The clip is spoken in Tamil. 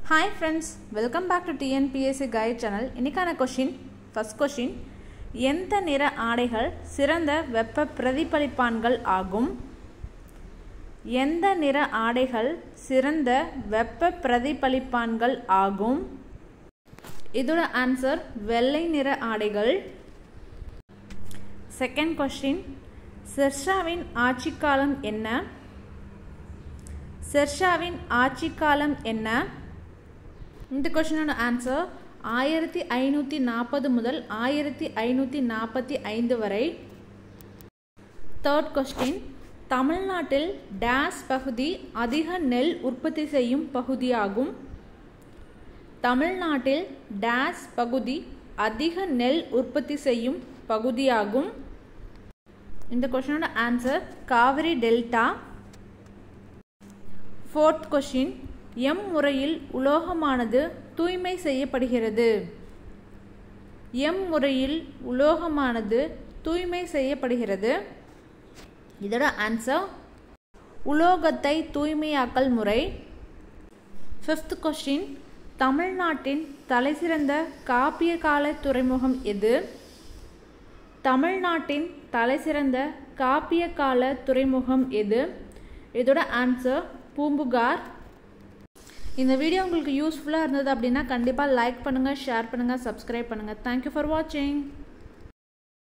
hi friends welcome back to TNPSC guide channel இன்னைக்கான கொஷின் ஃபர்ஸ்ட் கொஷின் எந்த நிற ஆடைகள் சிறந்த வெப்ப பிரதிபலிப்பான்கள் ஆகும் எந்த நிற ஆடைகள் சிறந்த வெப்ப பிரதிபலிப்பான்கள் ஆகும் இதோட ஆன்சர் வெள்ளை நிற ஆடைகள் செகண்ட் கொஸ்டின் செர்ஷாவின் ஆட்சி காலம் என்ன செர்ஷாவின் ஆட்சி காலம் என்ன இந்த கொஷினோட ஆன்சர் ஆயிரத்தி ஐநூற்றி நாற்பது முதல் ஆயிரத்தி ஐநூற்றி நாற்பத்தி ஐந்து வரை தேர்ட் கொஸ்டின் தமிழ்நாட்டில் டேஸ் பகுதி அதிக நெல் உற்பத்தி செய்யும் பகுதியாகும் தமிழ்நாட்டில் டேஸ் பகுதி அதிக நெல் உற்பத்தி செய்யும் பகுதியாகும் இந்த கொஷினோட answer Kaveri delta fourth question எம் முறையில் உலோகமானது தூய்மை செய்யப்படுகிறது எம் முறையில் உலோகமானது தூய்மை செய்யப்படுகிறது இதோட ஆன்சர் உலோகத்தை தூய்மையாக்கல் முறை ஃபிஃப்த் கொஸ்டின் தமிழ்நாட்டின் தலைசிறந்த காப்பிய கால துறைமுகம் எது தமிழ்நாட்டின் தலைசிறந்த காப்பிய கால துறைமுகம் எது இதோட ஆன்சர் பூம்புகார் இந்த வீடியோ உங்களுக்கு யூஸ்ஃபுல்லாக இருந்தது அப்படின்னா கண்டிப்பாக லைக் பண்ணுங்கள் ஷேர் பண்ணுங்கள் சப்ஸ்கிரைப் பண்ணுங்கள் தேங்க்யூ ஃபார் வாட்சிங்